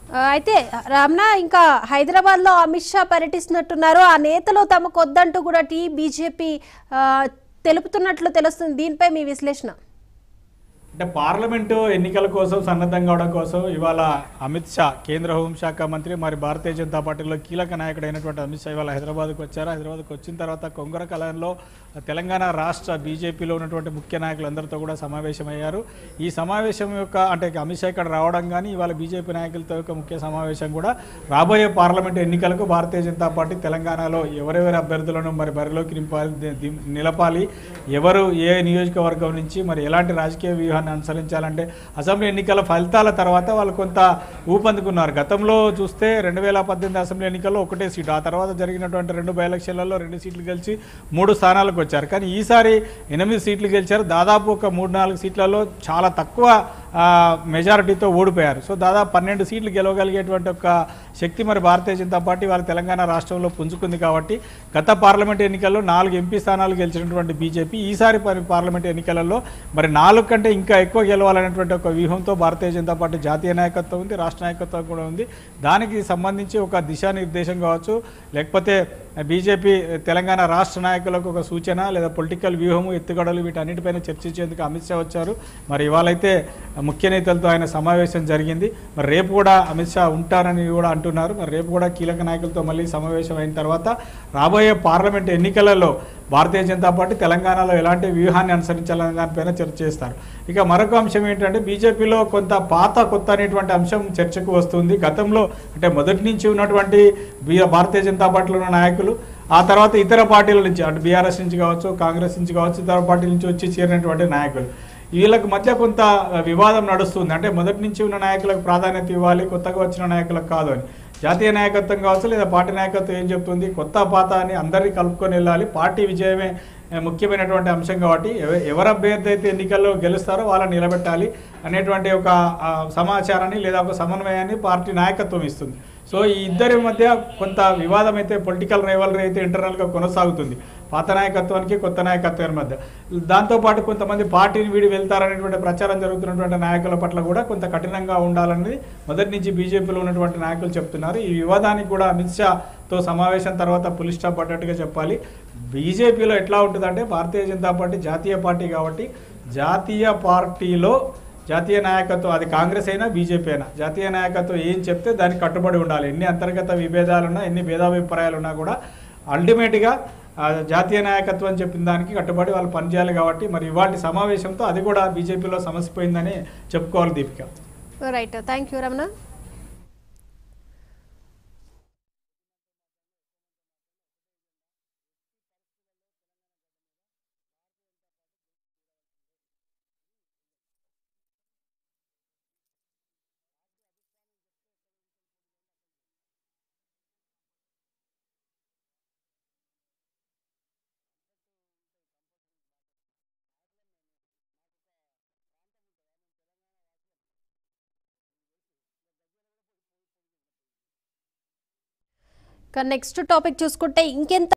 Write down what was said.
ఆ, అయితే రమణ ఇంకా హైదరాబాద్ లో అమిత్ షా పర్యటిస్తున్నట్టున్నారు ఆ నేతలు తమకు వద్దంటూ కూడా టీ బీజేపీ ఆ, తెలుపుతున్నట్లు తెలుస్తుంది దీనిపై మీ విశ్లేషణ అంటే పార్లమెంటు ఎన్నికల కోసం సన్నద్ధం కావడం కోసం ఇవాళ అమిత్ షా కేంద్ర హోంశాఖ మంత్రి మరి భారతీయ జనతా పార్టీలో కీలక నాయకుడైనటువంటి అమిత్ షా ఇవాళ హైదరాబాద్కు వచ్చారు హైదరాబాద్కు వచ్చిన తర్వాత కొంగర కళంలో తెలంగాణ రాష్ట్ర బీజేపీలో ఉన్నటువంటి ముఖ్య నాయకులందరితో కూడా సమావేశమయ్యారు ఈ సమావేశం యొక్క అంటే అమిత్ షా ఇక్కడ రావడం కానీ ఇవాళ బీజేపీ నాయకులతో యొక్క ముఖ్య సమావేశం కూడా రాబోయే పార్లమెంట్ ఎన్నికలకు భారతీయ జనతా పార్టీ తెలంగాణలో ఎవరెవరి అభ్యర్థులను మరి బరిలోకి నింపాలి ది- ది- నిలపాలి ఎవరు ఏ నియోజకవర్గం నుంచి మరి ఎలాంటి రాజకీయ వ్యూహాన్ని అనుసరించాలంటే అసెంబ్లీ ఎన్నికల ఫలితాల తర్వాత వాళ్ళు కొంత ఊపందుకున్నారు గతంలో చూస్తే రెండు వేల పద్దెనిమిది అసెంబ్లీ ఎన్నికల్లో ఒకటే సీటు ఆ తర్వాత జరిగినటువంటి రెండు బై ఎలక్షన్లలో రెండు సీట్లు గెలిచి మూడు స్థానాలకు వచ్చారు కానీ ఈసారి ఎనిమిది సీట్లు గెలిచారు దాదాపు ఒక మూడు నాలుగు సీట్లలో చాలా తక్కువ ఆ, మెజారిటీతో ఓడిపోయారు సో దాదాపు పన్నెండు సీట్లు గెలవగలిగేటువంటి ఒక శక్తి మరి భారతీయ జనతా పార్టీ వాళ్ళ తెలంగాణ రాష్ట్రంలో పుంజుకుంది కాబట్టి గత పార్లమెంట్ ఎన్నికల్లో నాలుగు ఎంపీ స్థానాలు గెలిచినటువంటి బీజేపీ ఈసారి పరి పార్లమెంట్ ఎన్నికలలో మరి నాలుగు కంటే ఇంకా ఎక్కువ గెలవాలనేటువంటి ఒక వ్యూహంతో భారతీయ జనతా పార్టీ జాతీయ నాయకత్వం ఉంది రాష్ట్ర నాయకత్వం కూడా ఉంది దానికి సంబంధించి ఒక దిశానిర్దేశం కావచ్చు లేకపోతే బీజేపీ తెలంగాణ రాష్ట్ర నాయకులకు ఒక సూచన లేదా పొలిటికల్ వ్యూహము ఎత్తుగడలు వీటన్నిటిపైన చర్చించేందుకు అమిత్ షా వచ్చారు మరి ఇవాళైతే ముఖ్య నేతలతో ఆయన సమావేశం జరిగింది మరి రేపు కూడా అమిత్ షా ఉంటారని కూడా అంటున్నారు మరి రేపు కూడా కీలక నాయకులతో మళ్ళీ సమావేశం అయిన తర్వాత రాబోయే పార్లమెంట్ ఎన్నికలలో భారతీయ జనతా పార్టీ తెలంగాణలో ఎలాంటి వ్యూహాన్ని అనుసరించాలనే దానిపైన చర్చ చేస్తారు ఇక మరొక అంశం ఏంటంటే బీజేపీలో కొంత పాత కొత్త అనేటువంటి అంశం చర్చకు వస్తుంది గతంలో అంటే మొదటి నుంచి ఉన్నటువంటి బీ- భారతీయ జనతా పార్టీలో ఉన్న నాయకులు ఆ తర్వాత ఇతర పార్టీల నుంచి అటు బీఆర్ఎస్ నుంచి కావచ్చు కాంగ్రెస్ నుంచి కావచ్చు ఇతర పార్టీల నుంచి వచ్చి చేరినటువంటి నాయకులు వీళ్ళకి మధ్య కొంత వివాదం నడుస్తుంది అంటే మొదటి నుంచి ఉన్న నాయకులకు ప్రాధాన్యత ఇవ్వాలి కొత్తగా వచ్చిన నాయకులకు కాదు అని జాతీయ నాయకత్వం కావచ్చు లేదా పార్టీ నాయకత్వం ఏం చెప్తుంది కొత్త పాత అని అందరినీ కలుపుకొని వెళ్ళాలి పార్టీ విజయమే ఏ, ముఖ్యమైనటువంటి అంశం కాబట్టి ఎవ- ఎవరు అభ్యర్థి అయితే ఎన్నికల్లో గెలుస్తారో వాళ్ళని నిలబెట్టాలి అనేటువంటి ఒక ఆ, సమాచారాన్ని లేదా ఒక సమన్వయాన్ని పార్టీ నాయకత్వం ఇస్తుంది సో ఈ ఇద్దరి మధ్య కొంత వివాదం అయితే పొలిటికల్ రైవలరీ అయితే ఇంటర్నల్గా కొనసాగుతుంది పాత నాయకత్వానికి కొత్త నాయకత్వానికి మధ్య దాంతోపాటు కొంతమంది పార్టీని వీడి వెళ్తారనేటువంటి ప్రచారం జరుగుతున్నటువంటి నాయకుల పట్ల కూడా కొంత కఠినంగా ఉండాలనేది మొదటి నుంచి బీజేపీలో ఉన్నటువంటి నాయకులు చెప్తున్నారు ఈ వివాదానికి కూడా అమిత్ షాతో సమావేశం తర్వాత పులి స్టాప్ పడ్డట్టుగా చెప్పాలి బీజేపీలో ఎట్లా ఉంటుందంటే భారతీయ జనతా పార్టీ జాతీయ పార్టీ కాబట్టి జాతీయ పార్టీలో జాతీయ నాయకత్వం అది కాంగ్రెస్ అయినా బీజేపీ అయినా జాతీయ నాయకత్వం ఏం చెప్తే దానికి కట్టుబడి ఉండాలి ఎన్ని అంతర్గత విభేదాలున్నా ఎన్ని భేదాభిప్రాయాలున్నా కూడా అల్టిమేట్గా ఆ జాతీయ నాయకత్వం చెప్పిన దానికి కట్టుబడి వాళ్ళు పనిచేయాలి కాబట్టి మరి ఇవాటి సమావేశంతో అది కూడా బీజేపీలో సమసిపోయిందని చెప్పుకోవాలి Deepika right thank you Ramana next topic చూసుకుంటే ఇంకెంత